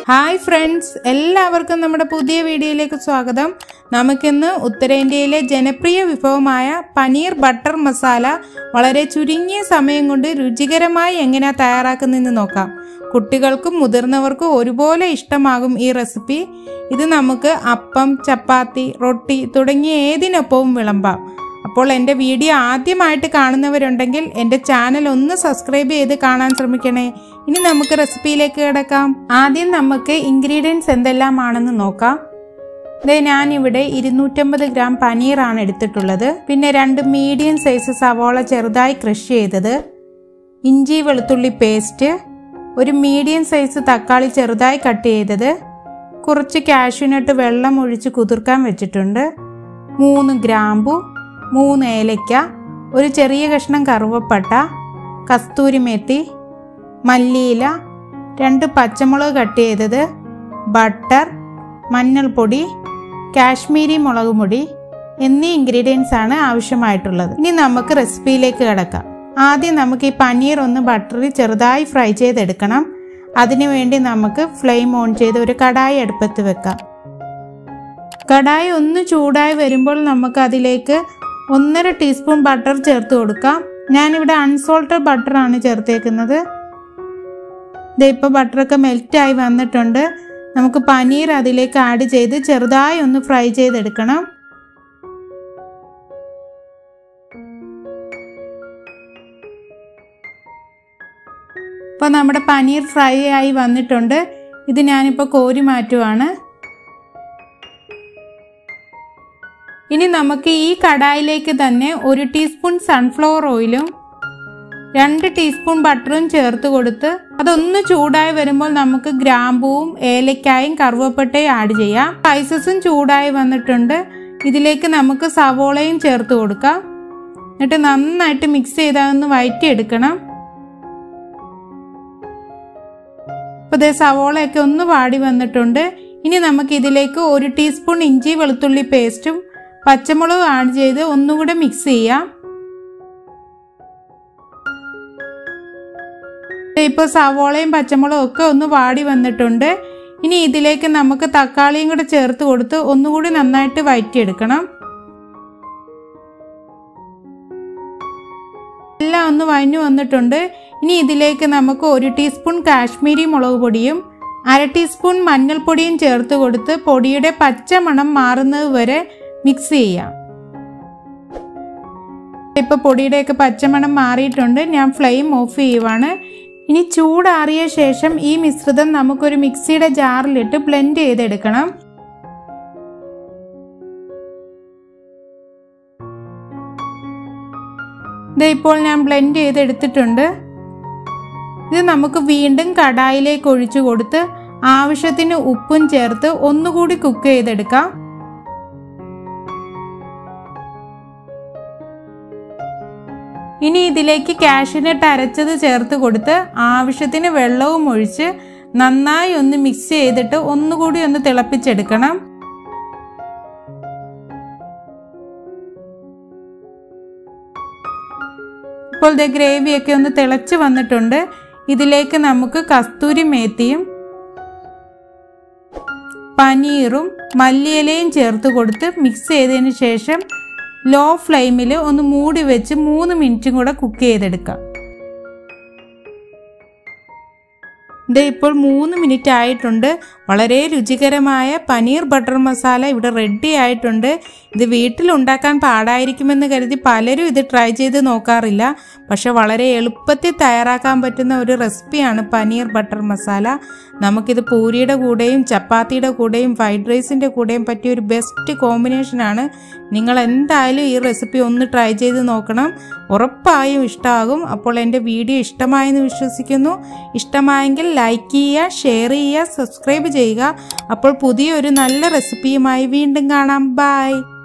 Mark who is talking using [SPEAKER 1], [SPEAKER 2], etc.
[SPEAKER 1] hi friends എല്ലാവർക്കും നമ്മുടെ പുതിയ വീഡിയോയിലേക്ക് സ്വാഗതം നമുക്കിന്ന് ഉത്തരേന്ത്യയിലെ ജനപ്രിയ വിഭവമായ പനീർ ബട്ടർ മസാല വളരെ ചുരുങ്ങിയ സമയം കൊണ്ട് രുചികരമായി എങ്ങനെയാണ് തയ്യാറാക്കുന്നതെന്ന് നോക്കാം കുട്ടികൾക്കും മുതിർന്നവർക്കും ഒരുപോലെ ഇഷ്ടമാകും ഈ റെസിപ്പി ഇത് നമുക്ക് അപ്പം ചപ്പാത്തി റൊട്ടി തുടങ്ങിയ ഏതിനൊപ്പവും വിളമ്പാം അപ്പോൾ എൻ്റെ വീഡിയോ ആദ്യമായിട്ട് കാണുന്നവരുണ്ടെങ്കിൽ എൻ്റെ ചാനൽ ഒന്ന് സബ്സ്ക്രൈബ് ചെയ്ത് കാണാൻ ശ്രമിക്കണേ ഇനി നമുക്ക് റെസിപ്പിയിലേക്ക് കിടക്കാം ആദ്യം നമുക്ക് ഇൻഗ്രീഡിയൻസ് എന്തെല്ലാമാണെന്ന് നോക്കാം ദേ ഞാനിവിടെ ഇരുന്നൂറ്റമ്പത് ഗ്രാം പനീറാണ് എടുത്തിട്ടുള്ളത് പിന്നെ രണ്ട് മീഡിയം സൈസ് സവോള ചെറുതായി ക്രഷ് ചെയ്തത് ഇഞ്ചി വെളുത്തുള്ളി പേസ്റ്റ് ഒരു മീഡിയം സൈസ് തക്കാളി ചെറുതായി കട്ട് ചെയ്തത് കുറച്ച് കാഷ്യൂനട്ട് വെള്ളം ഒഴിച്ച് കുതിർക്കാൻ വെച്ചിട്ടുണ്ട് മൂന്ന് ഗ്രാമ്പു മൂന്ന് ഏലയ്ക്ക ഒരു ചെറിയ കഷ്ണം കറുവപ്പട്ട കസ്തൂരി മെത്തി മല്ലിയില രണ്ട് പച്ചമുളക് കട്ട് ചെയ്തത് ബട്ടർ മഞ്ഞൾപ്പൊടി കാശ്മീരി മുളക് പൊടി എന്നീ ഇൻഗ്രീഡിയൻസ് ആണ് ആവശ്യമായിട്ടുള്ളത് ഇനി നമുക്ക് റെസിപ്പിയിലേക്ക് കിടക്കാം ആദ്യം നമുക്ക് ഈ പനീർ ഒന്ന് ബട്ടറിൽ ചെറുതായി ഫ്രൈ ചെയ്തെടുക്കണം അതിനുവേണ്ടി നമുക്ക് ഫ്ലെയിം ഓൺ ചെയ്ത് ഒരു കടായി അടുപ്പത്ത് വെക്കാം കടായി ഒന്ന് ചൂടായി വരുമ്പോൾ നമുക്ക് അതിലേക്ക് ഒന്നര ടീസ്പൂൺ ബട്ടർ ചേർത്ത് കൊടുക്കാം ഞാനിവിടെ അൺസോൾട്ടഡ് ബട്ടറാണ് ചേർത്തേക്കുന്നത് ഇപ്പോൾ ബട്ടറൊക്കെ മെൽറ്റായി വന്നിട്ടുണ്ട് നമുക്ക് പനീർ അതിലേക്ക് ആഡ് ചെയ്ത് ചെറുതായി ഒന്ന് ഫ്രൈ ചെയ്തെടുക്കണം ഇപ്പോൾ നമ്മുടെ പനീർ ഫ്രൈ ആയി വന്നിട്ടുണ്ട് ഇത് ഞാനിപ്പോൾ കോരി മാറ്റുവാണ് ഇനി നമുക്ക് ഈ കടായിലേക്ക് തന്നെ ഒരു ടീസ്പൂൺ സൺഫ്ലവർ ഓയിലും രണ്ട് ടീസ്പൂൺ ബട്ടറും ചേർത്ത് കൊടുത്ത് അതൊന്ന് ചൂടായി വരുമ്പോൾ നമുക്ക് ഗ്രാമ്പൂവും ഏലക്കായും കറുവപ്പട്ടയും ആഡ് ചെയ്യാം സ്പൈസസും ചൂടായി വന്നിട്ടുണ്ട് ഇതിലേക്ക് നമുക്ക് സവോളയും ചേർത്ത് കൊടുക്കാം എന്നിട്ട് നന്നായിട്ട് മിക്സ് ചെയ്താൽ വഴറ്റിയെടുക്കണം അപ്പോൾ ഇതേ സവോളയൊക്കെ ഒന്ന് വാടി വന്നിട്ടുണ്ട് ഇനി നമുക്ക് ഇതിലേക്ക് ഒരു ടീസ്പൂൺ ഇഞ്ചി വെളുത്തുള്ളി പേസ്റ്റും പച്ചമുളക് ആഡ് ചെയ്ത് ഒന്നുകൂടെ മിക്സ് ചെയ്യാം ഇപ്പോൾ സവോളയും പച്ചമുളകും ഒക്കെ ഒന്ന് വാടി വന്നിട്ടുണ്ട് ഇനി ഇതിലേക്ക് നമുക്ക് തക്കാളിയും കൂടെ ചേർത്ത് കൊടുത്ത് ഒന്നുകൂടി നന്നായിട്ട് വഴറ്റിയെടുക്കണം എല്ലാം ഒന്ന് വഴഞ്ഞു വന്നിട്ടുണ്ട് ഇനി ഇതിലേക്ക് നമുക്ക് ഒരു ടീസ്പൂൺ കാശ്മീരി മുളക് പൊടിയും അര ടീസ്പൂൺ മഞ്ഞൾപ്പൊടിയും ചേർത്ത് കൊടുത്ത് പൊടിയുടെ പച്ച മണം മാറുന്നത് വരെ മിക്സ് ചെയ്യാം ഇപ്പോൾ പൊടിയുടെയൊക്കെ പച്ചമണം മാറിയിട്ടുണ്ട് ഞാൻ ഫ്ലെയിം ഓഫ് ചെയ്യുവാണ് ഇനി ചൂടാറിയ ശേഷം ഈ മിശ്രിതം നമുക്കൊരു മിക്സിയുടെ ജാറിലിട്ട് ബ്ലെൻഡ് ചെയ്തെടുക്കണം ഇത് ഇപ്പോൾ ഞാൻ ബ്ലെൻഡ് ചെയ്തെടുത്തിട്ടുണ്ട് ഇത് നമുക്ക് വീണ്ടും കടായിലേക്ക് ഒഴിച്ചു കൊടുത്ത് ആവശ്യത്തിന് ഉപ്പും ചേർത്ത് ഒന്നുകൂടി കുക്ക് ചെയ്തെടുക്കാം ഇനി ഇതിലേക്ക് കാഷ്യൂനട്ട് അരച്ചത് ചേർത്ത് കൊടുത്ത് ആവശ്യത്തിന് വെള്ളവും ഒഴിച്ച് നന്നായി ഒന്ന് മിക്സ് ചെയ്തിട്ട് ഒന്നുകൂടി ഒന്ന് തിളപ്പിച്ചെടുക്കണം ഇപ്പോൾ ദേ ഗ്രേവിയൊക്കെ ഒന്ന് തിളച്ച് വന്നിട്ടുണ്ട് ഇതിലേക്ക് നമുക്ക് കസ്തൂരി മേത്തിയും പനീറും മല്ലിയിലയും ചേർത്ത് കൊടുത്ത് മിക്സ് ചെയ്തതിന് ശേഷം ലോ ഫ്ലെയിമിൽ ഒന്ന് മൂടി വെച്ച് മൂന്ന് മിനിറ്റും കൂടെ കുക്ക് ചെയ്തെടുക്കാം ഇത് ഇപ്പോൾ മൂന്ന് മിനിറ്റ് ആയിട്ടുണ്ട് വളരെ രുചികരമായ പനീർ ബട്ടർ മസാല ഇവിടെ റെഡി ആയിട്ടുണ്ട് ഇത് വീട്ടിലുണ്ടാക്കാൻ പാടായിരിക്കുമെന്ന് കരുതി പലരും ഇത് ട്രൈ ചെയ്ത് നോക്കാറില്ല പക്ഷെ വളരെ എളുപ്പത്തിൽ തയ്യാറാക്കാൻ പറ്റുന്ന ഒരു റെസിപ്പിയാണ് പനീർ ബട്ടർ മസാല നമുക്കിത് പൂരിയുടെ കൂടെയും ചപ്പാത്തിയുടെ കൂടെയും ഫ്രൈഡ് റൈസിൻ്റെ കൂടെയും പറ്റിയ ഒരു ബെസ്റ്റ് കോമ്പിനേഷനാണ് നിങ്ങൾ എന്തായാലും ഈ റെസിപ്പി ഒന്ന് ട്രൈ ചെയ്ത് നോക്കണം ഉറപ്പായും ഇഷ്ടമാകും അപ്പോൾ എൻ്റെ വീഡിയോ ഇഷ്ടമായെന്ന് വിശ്വസിക്കുന്നു ഇഷ്ടമായെങ്കിൽ ലൈക്ക് ചെയ്യുക ഷെയർ ചെയ്യുക സബ്സ്ക്രൈബ് ചെയ്യുക അപ്പോൾ പുതിയൊരു നല്ല റെസിപ്പിയുമായി വീണ്ടും കാണാം ബൈ